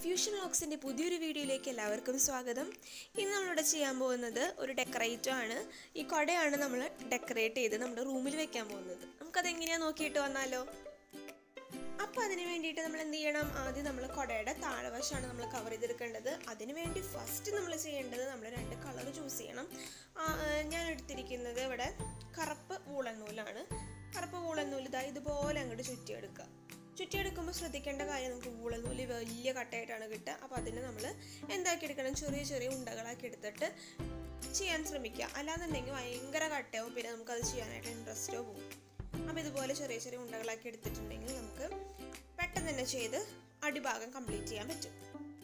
fusion ലോക്സിൻ്റെ പുതിയൊരു വീഡിയോയിലേക്ക് എല്ലാവർക്കും സ്വാഗതം ഇന്ന് നമ്മളിവിടെ ചെയ്യാൻ പോകുന്നത് ഒരു ഡെക്കറേറ്റർ ആണ് ഈ കൊടയാണ് നമ്മൾ ഡെക്കറേറ്റ് ചെയ്ത് നമ്മുടെ റൂമിൽ വെക്കാൻ പോകുന്നത് നമുക്കത് എങ്ങനെയാണെന്ന് നോക്കിയിട്ട് വന്നാലോ അപ്പോൾ അതിന് വേണ്ടിയിട്ട് നമ്മൾ എന്ത് ചെയ്യണം ആദ്യം നമ്മൾ കുടയുടെ താഴെവശമാണ് നമ്മൾ കവർ ചെയ്തെടുക്കേണ്ടത് അതിന് വേണ്ടി ഫസ്റ്റ് നമ്മൾ ചെയ്യേണ്ടത് നമ്മൾ രണ്ട് കളർ ചൂസ് ചെയ്യണം ആ, ആ, ഞാൻ എടുത്തിരിക്കുന്നത് ഇവിടെ കറുപ്പ് വൂളൻ നൂലാണ് കറുപ്പ് വൂളൻ നൂല് ഇതാ ഇതുപോലെ അങ്ങോട്ട് ചുറ്റിയെടുക്കുക ചുറ്റിയെടുക്കുമ്പോൾ ശ്രദ്ധിക്കേണ്ട കാര്യം നമുക്ക് വൂളൻ നൂല് വലിയ കട്ടയായിട്ടാണ് കിട്ടുക അപ്പോൾ അതിനെ നമ്മൾ എന്താക്കി എടുക്കണം ചെറിയ ചെറിയ ഉണ്ടകളാക്കി എടുത്തിട്ട് ചെയ്യാൻ ശ്രമിക്കുക അല്ലാന്നുണ്ടെങ്കിൽ ഭയങ്കര കട്ടയാവും പിന്നെ നമുക്കത് ചെയ്യാനായിട്ട് ഇൻട്രസ്റ്റോ പോകും അപ്പോൾ ഇതുപോലെ ചെറിയ ചെറിയ ഉണ്ടകളാക്കി എടുത്തിട്ടുണ്ടെങ്കിൽ നമുക്ക് പെട്ടെന്ന് തന്നെ ചെയ്ത് അടിഭാഗം കംപ്ലീറ്റ് ചെയ്യാൻ പറ്റും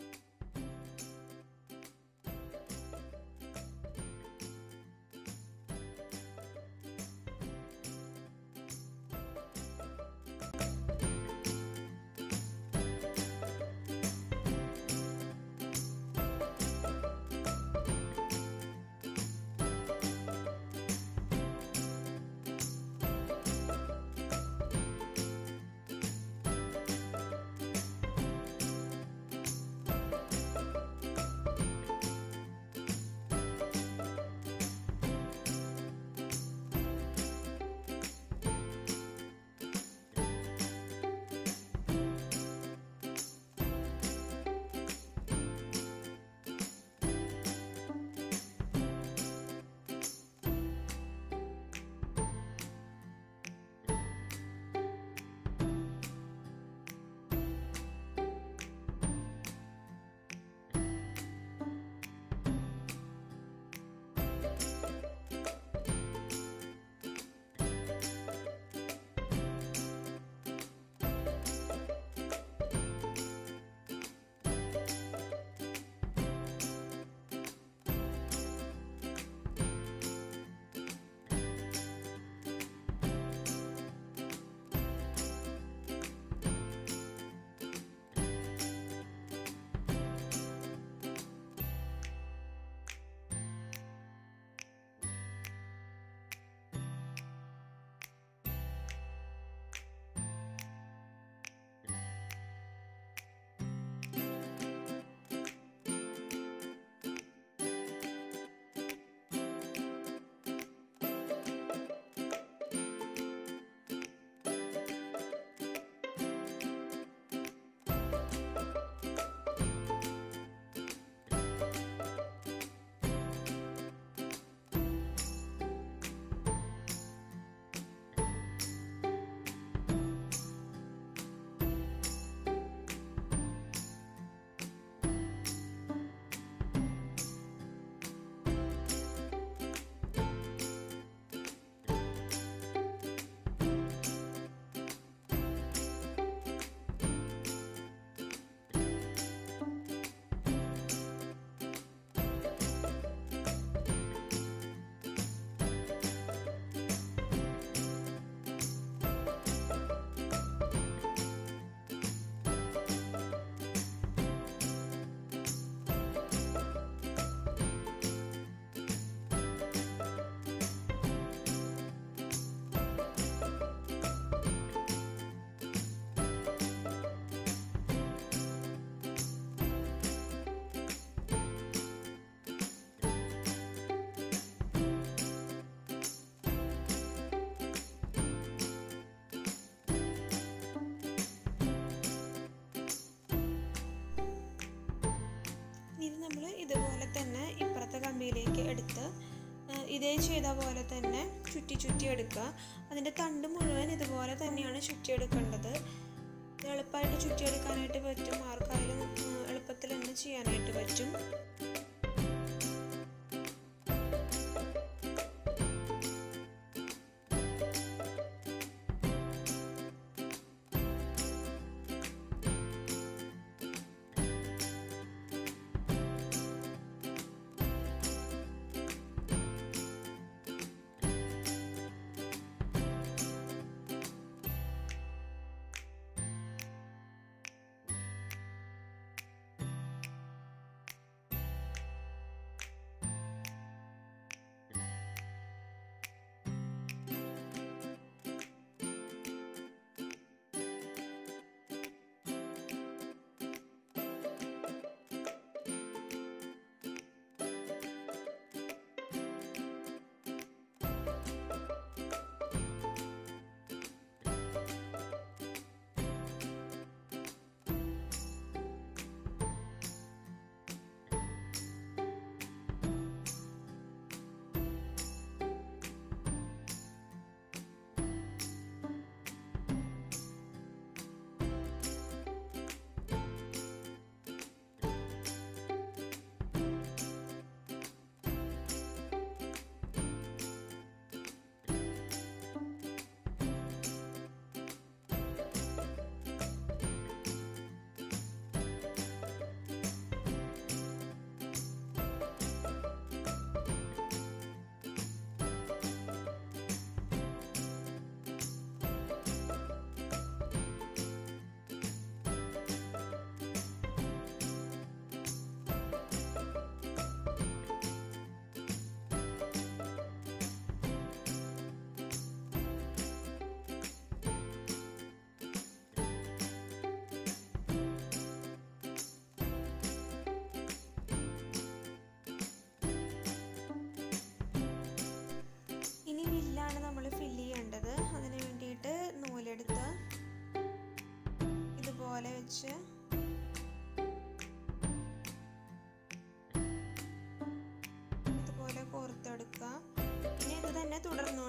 ഇത് നമ്മൾ ഇതുപോലെ തന്നെ ഇപ്പുറത്തെ കമ്പിയിലേക്ക് എടുത്ത് ആ, ഇതേ ചെയ്ത പോലെ തന്നെ ചുറ്റി ചുറ്റി എടുക്കുക അതിൻ്റെ തണ്ട് മുഴുവൻ ഇതുപോലെ തന്നെയാണ് ചുറ്റിയെടുക്കേണ്ടത് ഇത് എളുപ്പമായിട്ട് ചുറ്റിയെടുക്കാനായിട്ട് പറ്റും ആർക്കായാലും ആ, എളുപ്പത്തിൽ തന്നെ ചെയ്യാനായിട്ട് പറ്റും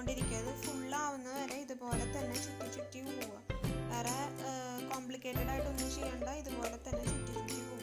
ചുറ്റിക്കൊണ്ടിരിക്കുക അത് ഫുള്ളാവുന്ന വരെ ഇതുപോലെ തന്നെ ചുറ്റി ചുറ്റി പോവുക വേറെ കോംപ്ലിക്കേറ്റഡ് ആയിട്ടൊന്നും ചെയ്യണ്ട ഇതുപോലെ തന്നെ ചുറ്റി ചുറ്റി പോവുക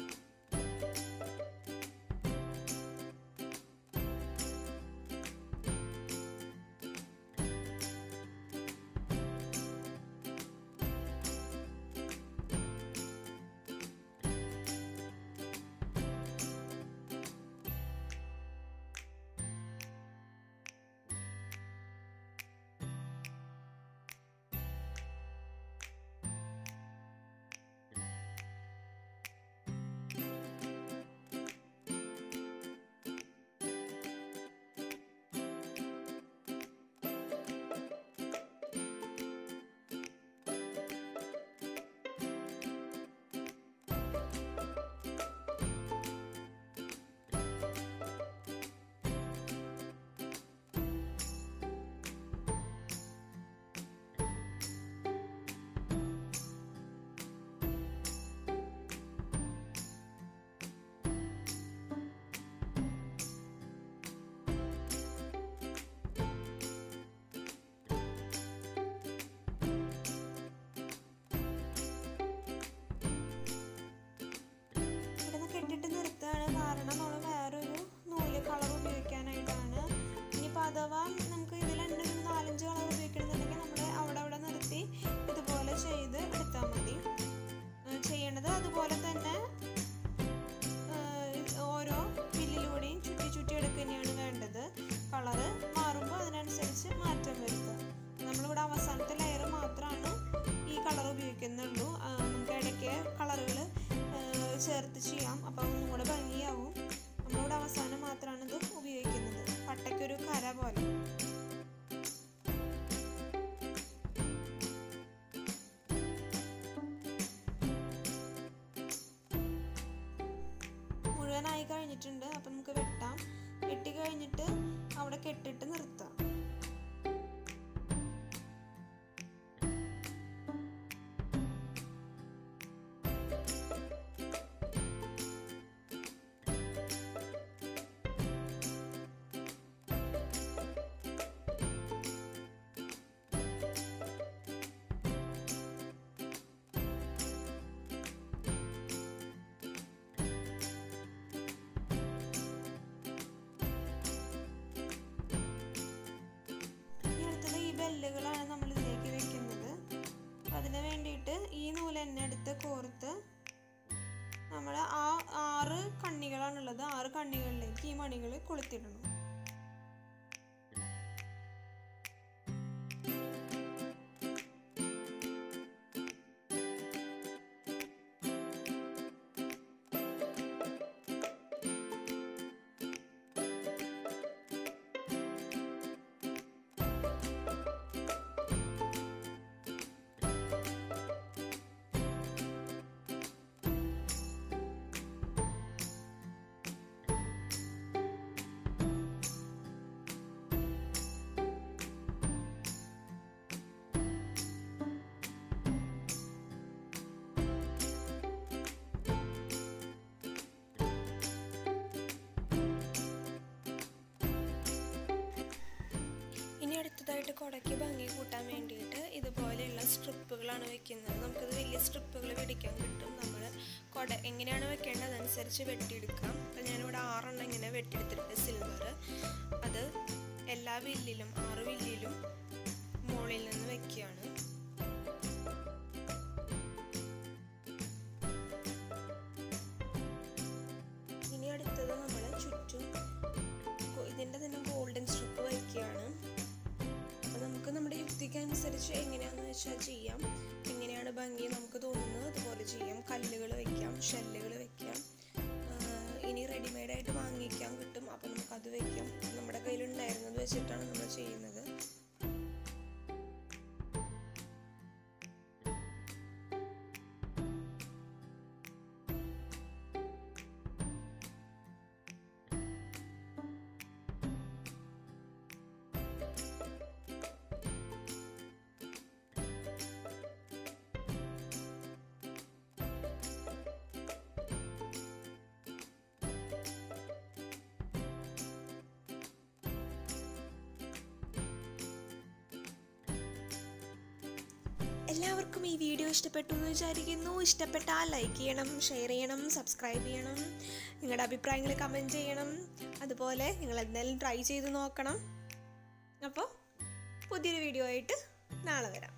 ഇവിടുന്ന് കെട്ടിട്ട് നിർത്തുകയാണ് കാരണം നമ്മൾ വേറൊരു നൂല് കളർ ഉപയോഗിക്കാനായിട്ടാണ് ഇനിയിപ്പോൾ അഥവാ നമുക്ക് ഇതിൽ തന്നെ ഒരു നാലഞ്ച് കളർ ഉപയോഗിക്കണമെന്നുണ്ടെങ്കിൽ നമ്മൾ അവിടെ അവിടെ നിർത്തി ഇതുപോലെ ചെയ്ത് എടുത്താൽ മതി ഏഹ് ചെയ്യണത് അതുപോലെ തന്നെ ഏഹ് ഓരോ ബില്ലിലൂടെയും ചുറ്റി ചുറ്റി എടുക്കുക തന്നെയാണ് വേണ്ടത് കളറ് മാറുമ്പോൾ അതിനനുസരിച്ച് മാറ്റം വരുത്തുക നമ്മളിവിടെ അവസാനത്തെ ലെയർ മാത്രമാണ് ഈ കളർ ഉപയോഗിക്കുന്നുള്ളൂ ആ, നമുക്ക് ഇടയ്ക്ക് കളറുകൾ ചേർത്ത് ചെയ്യാം അപ്പോൾ ഒന്നും കൂടെ ഭംഗിയാവും നമ്മളിവിടെ അവസാനം മാത്രമാണ് ഇത് ഉപയോഗിക്കുന്നത് പട്ടയ്ക്കൊരു കര പോലെ മുഴുവനായി കഴിഞ്ഞിട്ടുണ്ട് അപ്പം നമുക്ക് വെട്ടാം വെട്ടി കഴിഞ്ഞിട്ട് അവിടെ കെട്ടിട്ട് നിർത്താം ഇനി അടുത്തത് ഈ ബെല്ലുകളാണ് നമ്മൾ ഇതിലേക്ക് വെക്കുന്നത് അപ്പം അതിന് വേണ്ടിയിട്ട് ഈ നൂല് തന്നെ എടുത്ത് കോർത്ത് നമ്മൾ ആ ആറ് കണ്ണികളാണുള്ളത് ആറ് കണ്ണികളിലേക്ക് ഈ മണികൾ കൊളുത്തിടണം ഇനി അടുത്തതായിട്ട് കുടയ്ക്ക് ഭംഗി കൂട്ടാൻ വേണ്ടിയിട്ട് ഇതുപോലെയുള്ള സ്ട്രിപ്പുകളാണ് വെക്കുന്നത് നമുക്കിത് വലിയ സ്ട്രിപ്പുകൾ പിടിക്കാൻ കിട്ടും നമ്മൾ കുട എങ്ങനെയാണ് വെക്കേണ്ടത് അതനുസരിച്ച് വെട്ടിയെടുക്കാം അപ്പം ഞാനിവിടെ ആറെണ്ണം ഇങ്ങനെ വെട്ടിയെടുത്തിട്ടുണ്ട് സിൽവർ അത് എല്ലാ വില്ലിലും ആറ് വില്ലിലും മുകളിൽ നിന്ന് വെക്കുകയാണ് ഇനി അടുത്തത് നമ്മൾ ചുറ്റും ഗോ- ഇതിൻ്റെ തന്നെ ഗോൾഡൻ സ്ട്രിപ്പ് വയ്ക്കുകയാണ് അപ്പോൾ നമുക്ക് നമ്മുടെ യുക്തിക്കനുസരിച്ച് എങ്ങനെയാണെന്ന് വെച്ചാൽ ചെയ്യാം എങ്ങനെയാണ് ഭംഗി നമുക്ക് തോന്നുന്നത് അതുപോലെ ചെയ്യാം കല്ലുകൾ വെക്കാം ഷെല്ലുകൾ വെക്കാം ആഹ് ഇനി റെഡിമെയ്ഡായിട്ട് വാങ്ങിക്കാൻ കിട്ടും അപ്പോൾ നമുക്കത് വെക്കാം നമ്മുടെ കയ്യിലുണ്ടായിരുന്നത് വെച്ചിട്ടാണ് നമ്മൾ ചെയ്യുന്നത് എല്ലാവർക്കും ഈ വീഡിയോ ഇഷ്ടപ്പെട്ടു എന്ന് വിചാരിക്കുന്നു ഇഷ്ടപ്പെട്ടാൽ ലൈക്ക് ചെയ്യണം ഷെയർ ചെയ്യണം സബ്സ്ക്രൈബ് ചെയ്യണം നിങ്ങളുടെ അഭിപ്രായങ്ങൾ കമൻറ്റ് ചെയ്യണം അതുപോലെ നിങ്ങൾ എന്തായാലും ട്രൈ ചെയ്ത് നോക്കണം അപ്പോൾ പുതിയൊരു വീഡിയോ ആയിട്ട് നാളെ വരാം